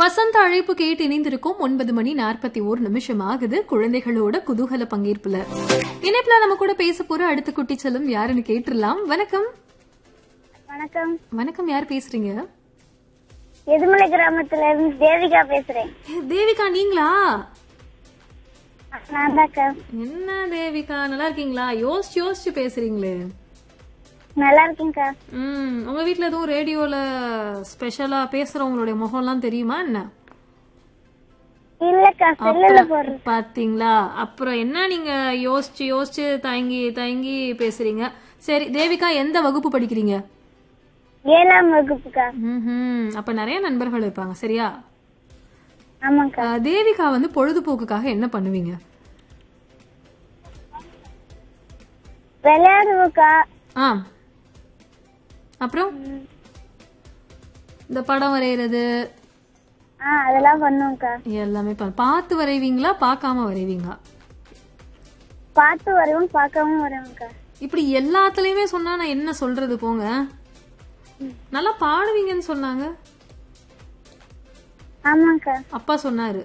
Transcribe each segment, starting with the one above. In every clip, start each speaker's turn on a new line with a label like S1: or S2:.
S1: வசந்த அழைப்பு கேட்டு இணைந்திருக்கும் ஒன்பது மணி நாற்பத்தி ஓரு நிமிஷம் ஆகுது குழந்தைகளோட குதூகல பங்கேற்புல இணைப்புல நம்ம கூட பேச போற அடுத்த குட்டி செல்லும் யாருன்னு கேட்டுடலாம் வணக்கம்
S2: வணக்கம்
S1: வணக்கம் யார் பேசுறீங்க
S2: எதுமலை கிராமத்துல இருந்து தேவிகா பேசுறேன்
S1: ஏ, தேவிகா நீங்களா
S2: நான் தான்க்கா
S1: என்ன தேவிகா நல்லா இருக்கீங்களா யோசிச்சு யோசிச்சு பேசுறீங்களே
S2: நல்லா இருக்கேன்க்கா
S1: ம் உங்க வீட்ல எதுவும் ரேடியோல ஸ்பெஷலா பேசுறவங்களுடைய முகம்லாம் தெரியுமா என்ன
S2: இல்லக்கா செல்லுல போடுறேன்
S1: பாத்தீங்களா அப்புறம் என்ன நீங்க யோசிச்சு யோசிச்சு தயங்கி தயங்கி பேசுறீங்க சரி தேவிகா எந்த வகுப்பு படிக்கிறீங்க
S2: ஏழாம் வகுப்புக்கா
S1: ம்ஹும். அப்ப நிறைய நண்பர்கள் இருப்பாங்க சரியா
S2: ஆமாக்கா
S1: அஹ், தேவிகா வந்து பொழுதுபோக்குக்காக என்ன பண்ணுவீங்க
S2: விளையாடுவோக்கா
S1: ஆ அப்புறம் இந்த படம் வரைகிறது
S2: ஆ அதெல்லாம் பண்ணுவோம்க்கா
S1: எல்லாமே பா- பார்த்து வரைவீங்களா பார்க்காம வரைவீங்களா
S2: பார்த்து வருவோம் பார்க்கவும் வருவோம்க்கா
S1: இப்படி எல்லாத்துலயுமே சொன்னா நான் என்ன சொல்றது போங்க நல்லா பாடுவீங்கன்னு சொன்னாங்க
S2: ஆமாக்கா
S1: அப்பா சொன்னாரு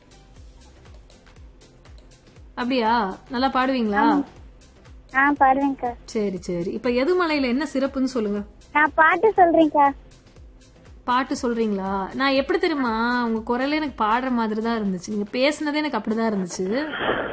S1: அப்படியா நல்லா பாடுவீங்களா
S2: ஆ பாடுவேன்க்கா
S1: சரி சரி இப்ப எதுமலையில என்ன சிறப்புன்னு சொல்லுங்க
S2: நான் பாட்டு சொல்றேன்க்கா
S1: பாட்டு சொல்றீங்களா நான் எப்படி தெரியுமா உங்க குரலே எனக்கு பாடுற மாதிரி தான் இருந்துச்சு நீங்க பேசுனதே எனக்கு அப்படிதான் இருந்துச்சு